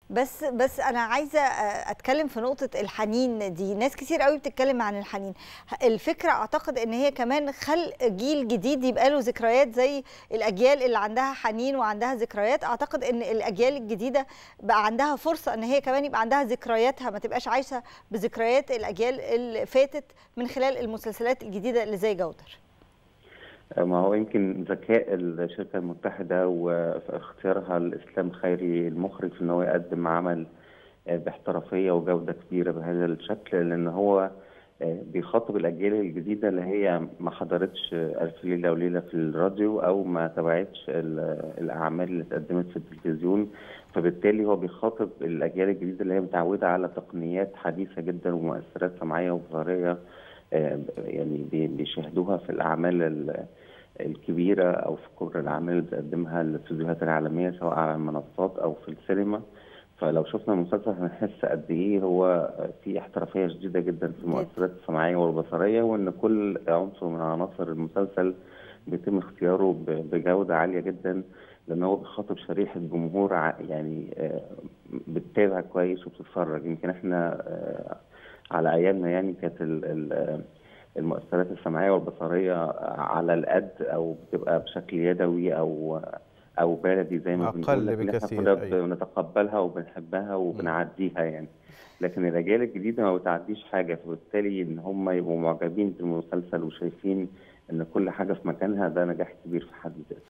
بس بس انا عايزه اتكلم في نقطه الحنين دي ناس كتير قوي بتتكلم عن الحنين الفكره اعتقد ان هي كمان خلق جيل جديد يبقى له ذكريات زي الاجيال اللي عندها حنين وعندها ذكريات اعتقد ان الاجيال الجديده بقى عندها فرصه ان هي كمان يبقى عندها ذكرياتها ما تبقاش عايشه بذكريات الاجيال اللي فاتت من خلال المسلسلات الجديده اللي زي جودر ما هو يمكن ذكاء الشركة المتحدة وفي اختيارها الإسلام خيري المخرج في إن هو يقدم عمل باحترافية وجودة كبيرة بهذا الشكل لأن هو بيخاطب الأجيال الجديدة اللي هي ما حضرتش ألف ليلة وليلة في الراديو أو ما تابعتش الأعمال اللي اتقدمت في التلفزيون فبالتالي هو بيخاطب الأجيال الجديدة اللي هي متعودة على تقنيات حديثة جدا ومؤثرات سمعية وبصرية يعني بيشاهدوها في الأعمال الكبيرة أو في كبر الأعمال اللي بتقدمها الاستوديوهات العالمية سواء على المنصات أو في السينما فلو شفنا المسلسل هنحس قد إيه هو في احترافية شديدة جدا في المؤثرات السمعية والبصرية وإن كل عنصر من عناصر المسلسل بيتم اختياره بجودة عالية جدا لأن هو بيخاطب شريحة جمهور يعني بتتابع كويس وبتتفرج يمكن إحنا على ايامنا يعني كانت المؤثرات السمعيه والبصريه على القد او بتبقى بشكل يدوي او او بلدي زي ما بنقول اقل بكثير احنا كنا بنتقبلها وبنحبها وبنعديها يعني لكن الاجيال الجديده ما بتعديش حاجه فبالتالي ان هم يبقوا معجبين بالمسلسل وشايفين ان كل حاجه في مكانها ده نجاح كبير في حد ذاته